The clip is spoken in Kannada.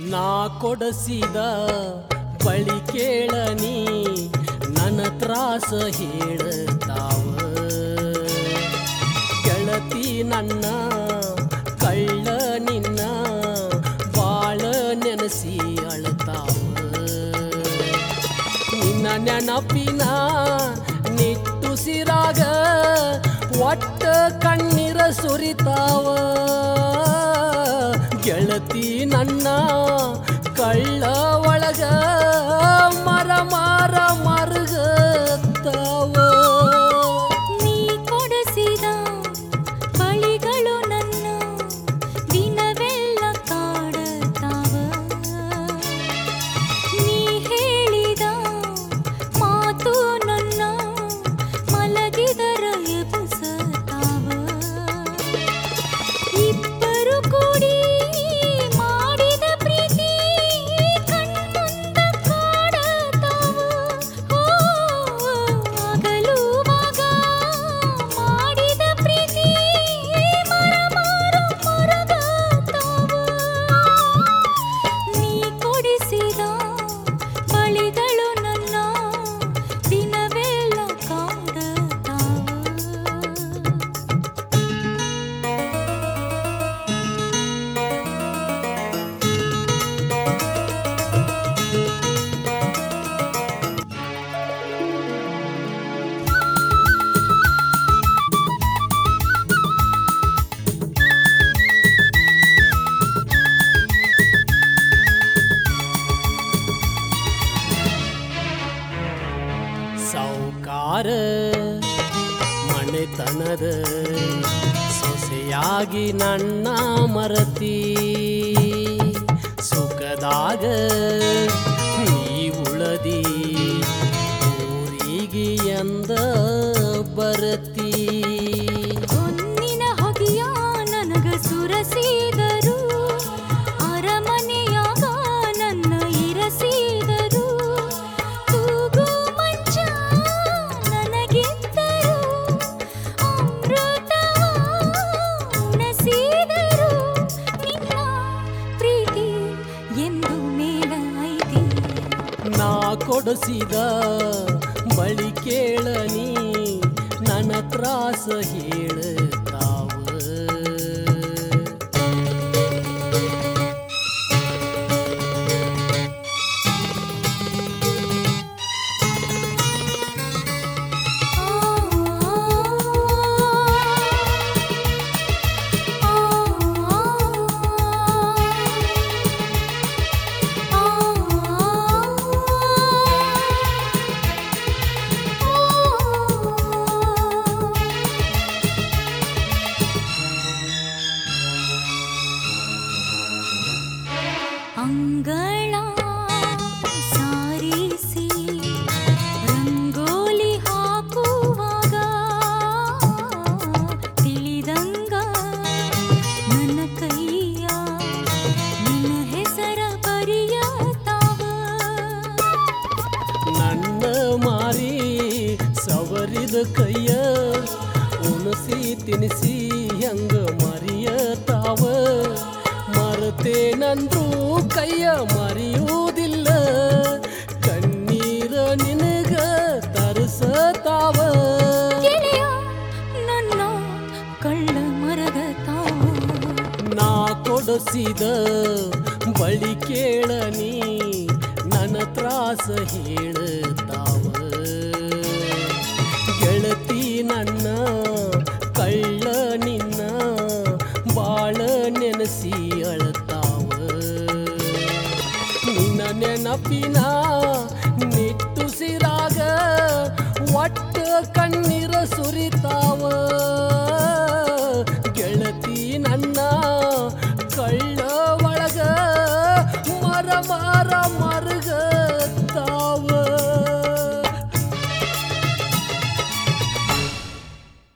ನಾ ಕೊಡಸಿದ ಬಳಿ ಕೇಳನಿ ನನ್ನ ತ್ರಾಸ ಹೇಳತಾವ ಗೆಳತಿ ನನ್ನ ಕಳ್ಳ ನಿನ್ನ ಬಾಳ ನೆನಸಿ ಅಳತಾವ ನಿನ್ನ ನೆನಪಿನ ನಿಟ್ಟುಸಿರಾಗ ಒಟ್ಟ ಕಣ್ಣೀರ ಸುರಿತಾವ ಗೆಳತಿ ನನ್ನ ಕಳ್ಳ ಒಳಗ ಮರ ಮರ ಮರುಗತ್ತಾವ ನೀ ಕೊಡಿಸಿದ ಬಳಿಗಳು ನನ್ನ ದಿನವೆಲ್ಲ ಕಾಡತಾವ ನೀ ಹೇಳಿದ ಮಾತು ನನ್ನ ಮಲಗಿದರ ಎಬಸತಾವ ಇಬ್ಬರು ಕೂಡಿ ಮಾಡಿದ ಪ್ರೀತಿ ಕಣ್ಮುಂದ ಕಾಡತಾವ ಓ, ಅಗಲುವಾಗ ಮಾಡಿದ ಪ್ರೀತಿ ಮರ ಮಾರು ಮರಗತಾವ ನೀ ಕೊಡಿಸಿದ ಬಳಿಗಳು ನನ್ನ ದಿನವೆಲ್ಲ ಕಾಡತಾವ ಸಾವುಕಾರ ಮನೆತನದ ಸೊಸೆಯಾಗಿ ನನ್ನ ಮರತಿ ಸುಖದಾಗ ನೀ ಉಳದಿ ಊರಿಗೆ ಎಂದ ಬರತಿ ಹೊನ್ನಿನ ಹೊಗೆಯ ನನಗ ಸುರಸಿದರು ಅರಮನೆಯಾಗ ನನ್ನ ಇರಸಿದರು ತೂಗು ಮಂಚ ನನಗಿದ್ದರು ಅಮೃತವ ಉಣಸಿದರು ನಿನ್ನ ಪ್ರೀತಿ ಎಂದು ಮೇಲ ಐತಿ ನಾ ಕೊಡಿಸಿದ ಬಳಿ ಕೇಳನಿ ನನ್ನ ತ್ರಾಸ ಹೇಳತಾವ ಅಂಗಳ ಸಾರಿಸಿ ರಂಗೋಲಿ ಹಾಕುವಾಗ ತಿಳಿದಂಗ ನನ್ನ ಕೈಯ ನಿನ್ನ ಹೆಸರ ಬರೆಯತಾವ ನನ್ನ ಮಾರಿ ಸವರಿದ ಕೈಯ ಉಣಸಿ ತಿನಿಸಿ ಹೆಂಗ ಮರಿಯತಾವ ಮರತೇನಂದ್ರೂ ಕೈಯ ಮರೆಯುವುದಿಲ್ಲ ಕಣ್ಣೀರ ನಿನಗ ತರಿಸತಾವ ಗೆಳೆಯ ನನ್ನ ಕಳ್ಳ ಮರಗತಾವ ನಾ ಕೊಡಿಸಿದ ಬಳಿ ಕೇಳನಿ ನನ್ನ ತ್ರಾಸ ಹೇಳತಾವ ಗೆಳತಿ ನನ್ನ ಕಳ್ಳ ನಿನ್ನ ಬಾಳ ನೆನಸಿ ಅಳತಾವ ನಿನ್ನ ನೆನಪಿನ ನಿಟ್ಟುಸಿರಾಗ ಒಟ್ಟ ಕಣ್ಣೀರ ಸುರಿತಾವ